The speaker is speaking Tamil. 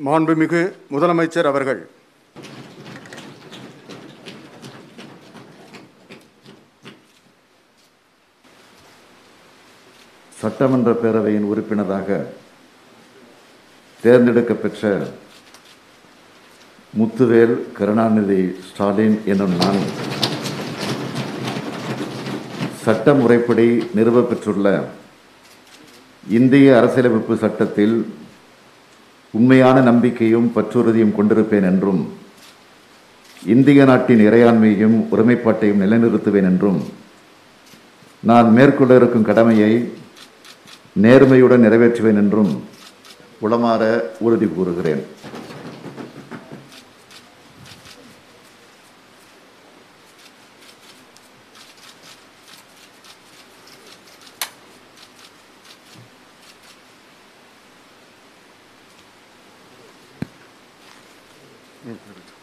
மாண்புமிகு முதலமைச்சர் அவர்கள் சட்டமன்ற பேரவையின் உறுப்பினராக தேர்ந்தெடுக்கப்பெற்ற முத்துவேல் கருணாநிதி ஸ்டாலின் என்னும் நான் சட்ட முறைப்படி நிறுவப்பெற்றுள்ள இந்திய அரசியலமைப்பு சட்டத்தில் உண்மையான நம்பிக்கையும் பற்றுறுதியும் கொண்டிருப்பேன் என்றும் இந்திய நாட்டின் இறையாண்மையையும் ஒருமைப்பாட்டையும் நிலைநிறுத்துவேன் என்றும் நான் மேற்கொள்ள இருக்கும் கடமையை நேர்மையுடன் நிறைவேற்றுவேன் என்றும் உளமாற உறுதி கூறுகிறேன் ம், இருக்கட்டும்.